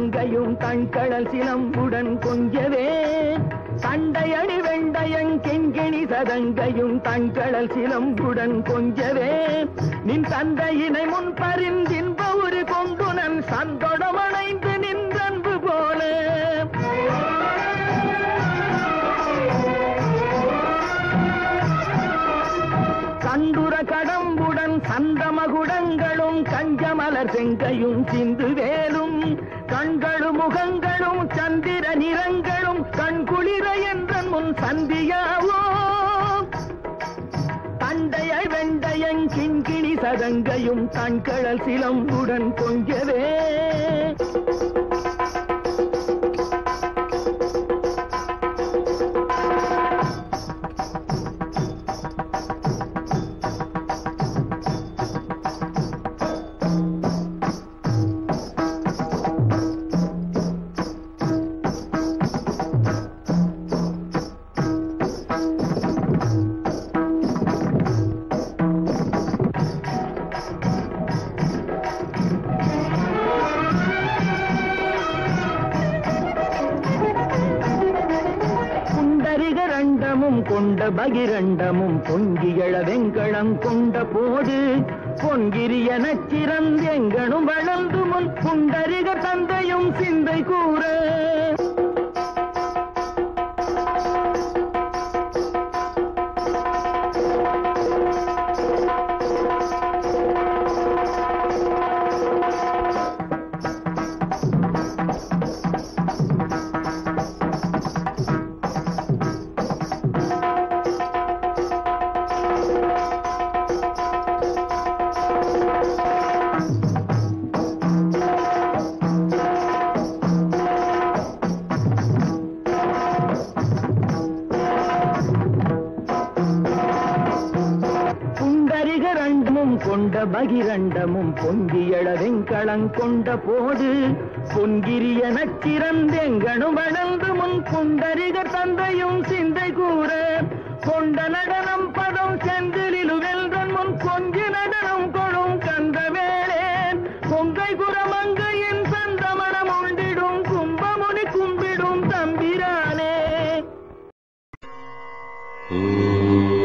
சதங்கையும் தண்கடல் சிலம்புடன் கொஞ்சவே சண்டையடி வெண்டையங் கெங்கிணி சதங்கையும் தண்கடல் சிலம்புடன் கொஞ்சவே நின் தந்தையினை முன் பரிந்தின்ப ஒரு கொண்டுனன் சந்தொடமணைந்து நின்றன்பு போல கண்டுர கடம்புடன் சந்தமகுடங்களும் கஞ்சமலர் செங்கையும் சிந்து வேலும் கண்களும் முகங்களும் சந்திர நிறங்களும் கண்குளிர என்றன் முன் சந்தியாவோ தண்டைய வெண்டையங் கிண்கிணி சதங்கையும் தண்கடல் சிலம்புடன் கொஞ்சவே குண்டரிக ரண்டமும் கொண்ட பகிரண்டமும் பொங்கியழ வெங்கடம் கொண்ட போடு பொன்கிரிய நச்சிறந்தெங்கனும் வளர்ந்து முன் குண்டரிக தந்தையும் சிந்தை கூற குண்டரிக ரண்டமும் கொண்ட பகிரண்டமும் பொங்கியழ வெங்கடம் கொண்ட போது பொன்கிரிய நச்சிறந்தெங்கனும் வளர்ந்து முன் குண்டரிக தந்தையும் சிந்தை கூற கொண்ட நடனம் பதம் செந்திலிலு வெல்றன் முன் கொஞ்சி நடனம் கொழும் கந்த வேளேன் கொங்கை குரமங்கையின் சந்தமனம் உண்டிடும் கும்பமுனி கும்பிடும் தம்பிரானே ஓம்